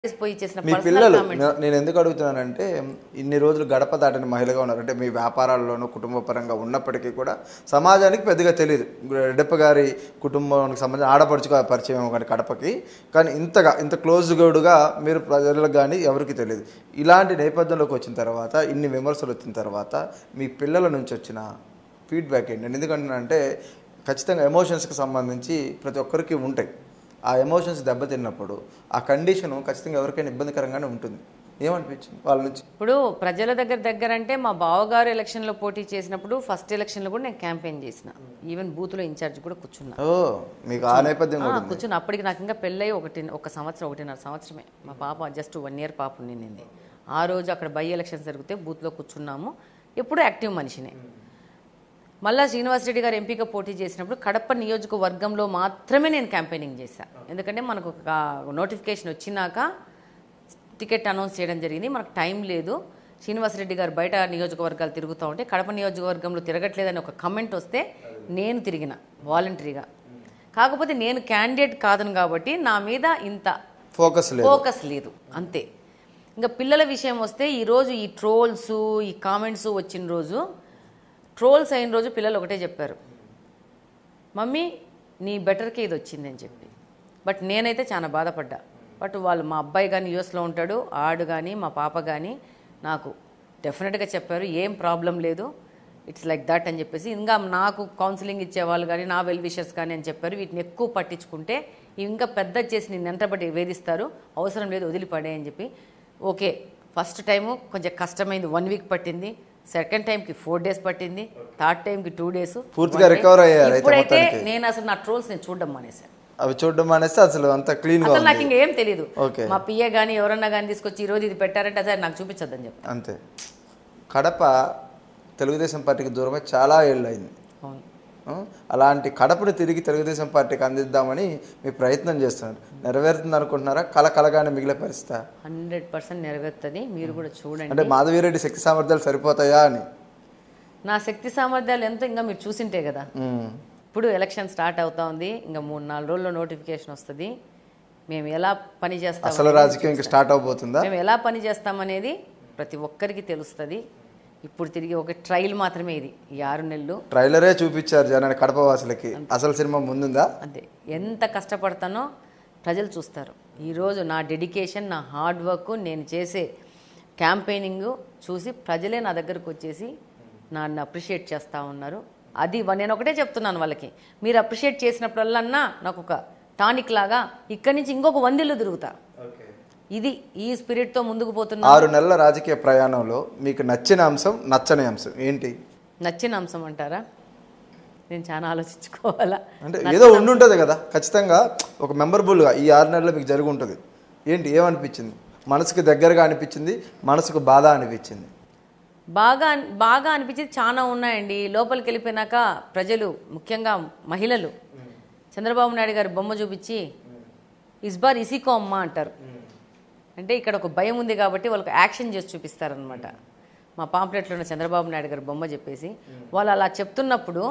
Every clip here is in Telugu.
పోయి చేసిన మీ పర్సనల్ పిల్లలు కామెంట్స్ నే- నేను ఎందుకు అడుగుతున్నానంటే ఇన్ని రోజులు గడప దాటిన మహిళగా ఉన్నారు అంటే మీ వ్యాపారాల్లోనూ కుటుంబ పరంగా ఉన్నప్పటికీ కూడా సమాజానికి పెద్దగా తెలియదు రెడ్డప్ప గారి కుటుంబానికి సంబంధించిన ఆడపడుచుగా పరిచయం కానీ కడపకి కానీ ఇంతగా ఇంత క్లోజ్గా మీరు ప్రజలకు కానీ ఎవరికి తెలియదు ఇలాంటి నేపథ్యంలోకి వచ్చిన తర్వాత ఇన్ని విమర్శలు వచ్చిన తర్వాత మీ పిల్లల నుంచి వచ్చిన ఫీడ్బ్యాక్ ఏంటి నేను ఎందుకంటున్నానంటే ఖచ్చితంగా ఎమోషన్స్కి సంబంధించి ప్రతి ఒక్కరికి ఉంటాయి ఆ ఎమోషన్స్ దెబ్బతిన్నప్పుడు ఆ కండిషన్ ఖచ్చితంగా ఎవరికైనా ఇబ్బందికరంగానే ఉంటుంది ఏమనిపించింది వాళ్ళ నుంచి ఇప్పుడు ప్రజల దగ్గర దగ్గర అంటే మా బావగారు ఎలక్షన్లో పోటీ చేసినప్పుడు ఫస్ట్ ఎలక్షన్లో కూడా నేను క్యాంపెయిన్ చేసిన ఈవెన్ బూత్లో ఇన్ఛార్జ్ కూడా కూర్చున్నా ఓ మీకు ఆ నేపథ్యం ఆ, కూడా ఉంది కూర్చుని అప్పటికి నాకు ఇంకా పెళ్ళయి ఒకటి ఒక సంవత్సరం ఒకటిన్నర సంవత్సరమే మా పాప జస్ట్ వన్ ఇయర్ పాప ఉండింది ఆ రోజు అక్కడ బై ఎలక్షన్స్ జరిగితే బూత్లో కూర్చున్నాము ఎప్పుడు యాక్టివ్ మనిషినే మళ్ళా శ్రీనివాసరెడ్డి గారు ఎంపీగా పోటీ చేసినప్పుడు కడప నియోజకవర్గంలో మాత్రమే నేను క్యాంపెయినింగ్ చేశాను ఎందుకంటే మనకు ఒక నోటిఫికేషన్ వచ్చినాక టికెట్ అనౌన్స్ చేయడం జరిగింది మనకు టైం లేదు శ్రీనివాసరెడ్డి గారు బయట నియోజకవర్గాలు తిరుగుతూ ఉంటే కడప నియోజకవర్గంలో తిరగట్లేదని ఒక కమెంట్ వస్తే నేను తిరిగిన వాలంటరీగా కాకపోతే నేను క్యాండిడేట్ కాదును కాబట్టి నా మీద ఇంత ఫోకస్ లేదు ఫోకస్ లేదు అంతే ఇంకా పిల్లల విషయం వస్తే ఈరోజు ఈ ట్రోల్స్ ఈ కామెంట్స్ వచ్చిన రోజు ట్రోల్స్ అయిన రోజు పిల్లలు ఒకటే చెప్పారు మమ్మీ నీ బెటర్కే ఇది వచ్చింది అని చెప్పి బట్ నేనైతే చాలా బాధపడ్డా బట్ వాళ్ళు మా అబ్బాయి కానీ యూఎస్లో ఉంటాడు ఆడు కానీ మా పాప కానీ నాకు డెఫినెట్గా చెప్పారు ఏం ప్రాబ్లం లేదు ఇట్స్ లైక్ దట్ అని చెప్పేసి ఇంకా నాకు కౌన్సిలింగ్ ఇచ్చేవాళ్ళు కానీ నా వెల్ విషర్స్ కానీ అని చెప్పారు వీటిని ఎక్కువ పట్టించుకుంటే ఇవి ఇంకా పెద్ద చేసి నేను ఎంటబడి వేధిస్తారు అవసరం లేదు వదిలిపడే అని చెప్పి ఓకే ఫస్ట్ టైము కొంచెం కష్టమైంది వన్ వీక్ పట్టింది సెకండ్ టైంకి ఫోర్ డేస్ పట్టింది థర్డ్ టైంకి టూ డేస్ పూర్తిగా recover అయ్యారు అయితే ఇప్పుడైతే మొత్తానికి. నేను అసలు నా ట్రోల్స్ నేను చూడడం మానేశాను అవి చూడడం అనేస్తే అసలు అంత క్లీన్ గా అసలు నాకు ఉంది ఇంకేం తెలియదు ఓకే. మా పిఏ కానీ ఎవరన్నా కానీ తీసుకొచ్చి ఈ రోజు ఇది పెట్టారంటే అసలు నాకు చూపించొద్దని చెప్పి అంతే కడప తెలుగుదేశం పార్టీకి దూరమై చాలా ఏళ్ళు అయింది అవును ఆ? అలాంటి కడపను తిరిగి తెలుగుదేశం పార్టీకి అందిద్దామని మీ ప్రయత్నం చేస్తున్నారు నెరవేరుతుంది అనుకుంటున్నారా కల కలగానే మిగిలే పరిస్థితి హండ్రెడ్ పర్సెంట్ నెరవేరుతుంది మీరు కూడా చూడండి అంటే మాధవిరెడ్డి శక్తి సామర్థ్యాలు సరిపోతాయా అని నా శక్తి సామర్థ్యాలు ఎంతో ఇంకా మీరు చూసింటే కదా ఉమ్. ఇప్పుడు ఎలక్షన్ స్టార్ట్ అవుతా ఉంది ఇంకా మూడు నాలుగు రోజుల్లో నోటిఫికేషన్ వస్తుంది మేము ఎలా పని చేస్తాం అసలు రాజకీయం ఇంకా స్టార్ట్ అవబోతుందా మేము ఎలా పని చేస్తామనేది ప్రతి ఒక్కరికి తెలుస్తుంది ఇప్పుడు తిరిగి ఒక ట్రయల్ మాత్రమే ఇది ఈ ఆరు నెలలు ట్రైలరే చూపించారు జనాన్ని కడప వాసులకి అసలు సినిమా ముందుందా అంతే ఎంత కష్టపడతానో ప్రజలు చూస్తారు ఈరోజు నా డెడికేషన్ నా హార్డ్ వర్క్ నేను చేసే క్యాంపెయినింగ్ చూసి ప్రజలే నా దగ్గరకు వచ్చేసి నన్ను అప్రిషియేట్ చేస్తూ ఉన్నారు అది వ- నేను ఒకటే చెప్తున్నాను వాళ్ళకి మీరు అప్రిషియేట్ చేసినప్పుడల్లా నాకు ఒక టానిక్ లాగా ఇక్కడి నుంచి ఇంకొక వందిల్లు తిరుగుతా ఇది ఈ స్పిరిట్తో ముందుకు పోతున్నా ఆరు నెలల రాజకీయ ప్రయాణంలో మీకు నచ్చిన అంశం నచ్చని అంశం ఏంటి నచ్చిన అంశం అంటారా నేను చాలా ఆలోచించుకోవాలా అంటే ఏదో ఉండుంటుంది కదా ఖచ్చితంగా ఒక మెమరబుల్గా ఈ ఆరు నెలల్లో మీకు జరిగి ఉంటుంది ఏంటి ఏమనిపించింది మనసుకు దగ్గరగా అనిపించింది మనసుకు బాధ అనిపించింది బాగా అన్- బాగా అనిపించేది చాలా ఉన్నాయండి లోపలికి వెళ్ళిపోయినాక ప్రజలు ముఖ్యంగా మహిళలు చంద్రబాబు నాయుడు గారి బొమ్మ చూపించి ఇస్బార్ ఇసికో అమ్మ అంటారు అంటే ఇక్కడ ఒక భయం ఉంది కాబట్టి వాళ్ళకి యాక్షన్ చేసి చూపిస్తారనమాట మా పాంప్లెట్లో ఉన్న చంద్రబాబు నాయుడు గారి బొమ్మ చెప్పేసి వాళ్ళు అలా చెప్తున్నప్పుడు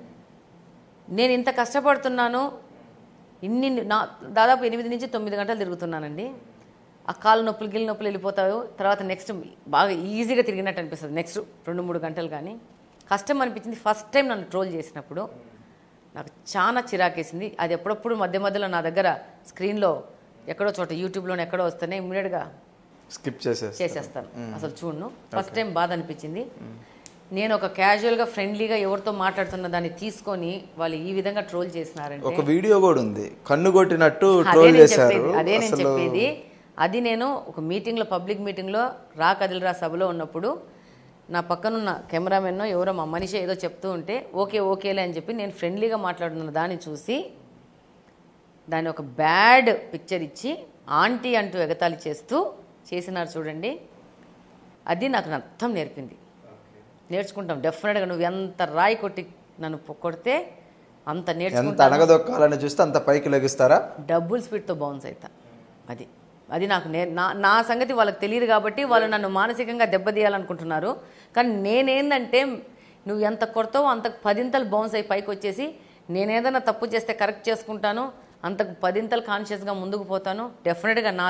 నేను ఇంత కష్టపడుతున్నాను ఇన్ని నా దాదాపు ఎనిమిది నుంచి తొమ్మిది గంటలు తిరుగుతున్నానండి ఆ కాళ్ళ నొప్పులు గిల్లి నొప్పులు వెళ్ళిపోతావు తర్వాత నెక్స్ట్ బాగా ఈజీగా తిరిగినట్టు అనిపిస్తుంది నెక్స్ట్ రెండు మూడు గంటలు కానీ కష్టం అనిపించింది ఫస్ట్ టైం నన్ను ట్రోల్ చేసినప్పుడు నాకు చాలా చిరాకేసింది అది ఎప్పుడప్పుడు మధ్య మధ్యలో నా దగ్గర స్క్రీన్లో ఎక్కడో చోట యూట్యూబ్లోనే ఎక్కడో వస్తేనే ఇమ్మీడియట్గా స్కిప్ చేసేసి చేసేస్తాను అసలు చూడను ఫస్ట్ టైం బాధ అనిపించింది నేను ఒక క్యాజువల్గా ఫ్రెండ్లీగా ఎవరితో మాట్లాడుతున్న దాన్ని తీసుకొని వాళ్ళు ఈ విధంగా ట్రోల్ చేసినారంటే ఒక వీడియో కూడా ఉంది కన్ను కొట్టినట్టు అదే ట్రోల్ నేను చేశారు చెప్పేది అదే నేను అసలు చెప్పేది అది నేను ఒక మీటింగ్లో పబ్లిక్ మీటింగ్లో రా కదిలిరా సభలో ఉన్నప్పుడు నా పక్కనున్న కెమెరామెన్ ఎవరో మా మనిషి ఏదో చెప్తూ ఉంటే ఓకే ఓకేలే అని చెప్పి నేను ఫ్రెండ్లీగా మాట్లాడుతున్న దాన్ని చూసి దాన్ని ఒక బ్యాడ్ పిక్చర్ ఇచ్చి ఆంటీ అంటూ ఎగతాళి చేస్తూ చేసినారు చూడండి అది నాకు అర్థం నేర్పింది నేర్చుకుంటాం డెఫినెట్గా నువ్వు ఎంత రాయి కొట్టి నన్ను పొ- కొడితే అంత ఎంత నేర్చుకుంటా అనగదొక్కాలని చూస్తే అంత పైకి లెగిస్తారా డబుల్ స్పీడ్తో బౌన్స్ అవుతా అది అది నాకు నే నా నా సంగతి వాళ్ళకి తెలియదు కాబట్టి వాళ్ళు నన్ను మానసికంగా దెబ్బతీయాలనుకుంటున్నారు కానీ నేనేందంటే నువ్వు ఎంత కొడతావో అంత పదింతలు బౌన్స్ అయి పైకి వచ్చేసి నేనేదైనా తప్పు చేస్తే కరెక్ట్ చేసుకుంటాను అంతకు పదింతలు కాన్షియస్గా ముందుకు పోతాను డెఫినెట్గా నాలో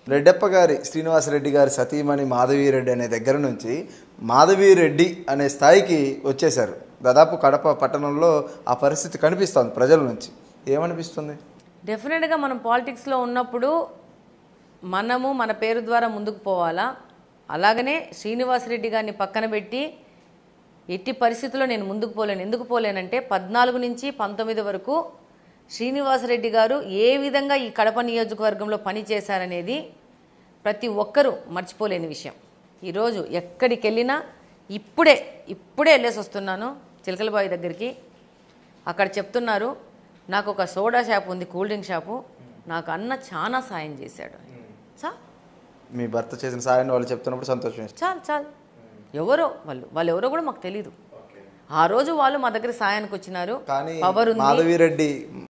రెడ్డప్ప గారి శ్రీనివాసరెడ్డి గారి సతీమణి మాధవీరెడ్డి అనే దగ్గర నుంచి మాధవీరెడ్డి అనే స్థాయికి వచ్చేశారు దాదాపు కడప పట్టణంలో ఆ పరిస్థితి కనిపిస్తోంది ప్రజల నుంచి ఏమనిపిస్తుంది డెఫినెట్గా మనం పాలిటిక్స్లో ఉన్నప్పుడు మనము మన పేరు ద్వారా ముందుకు పోవాలా అలాగనే శ్రీనివాసరెడ్డి గారిని పక్కన పెట్టి ఎట్టి పరిస్థితుల్లో నేను ముందుకు పోలేను ఎందుకు పోలేనంటే పద్నాలుగు నుంచి పంతొమ్మిది వరకు శ్రీనివాసరెడ్డి గారు ఏ విధంగా ఈ కడప నియోజకవర్గంలో పనిచేశారనేది ప్రతి ఒక్కరూ మర్చిపోలేని విషయం ఈరోజు ఎక్కడికి వెళ్ళినా ఇప్పుడే ఇప్పుడే వెళ్ళేసి వస్తున్నాను చిలకలబావి దగ్గరికి అక్కడ చెప్తున్నారు నాకు ఒక సోడా షాప్ ఉంది కూల్ డ్రింక్ షాపు నాకు అన్న చాలా సాయం చేశాడు చా మీ భర్త చేసిన సాయాన్ని వాళ్ళు చెప్తున్నప్పుడు సంతోషం వేస్తుంది. చాలు చాలు ఎవరో వాళ్ళు వాళ్ళు ఎవరో కూడా మాకు తెలియదు ఆ రోజు వాళ్ళు మా దగ్గర సాయానికి వచ్చినారు కానీ పవర్ ఉంది మాధవిరెడ్డి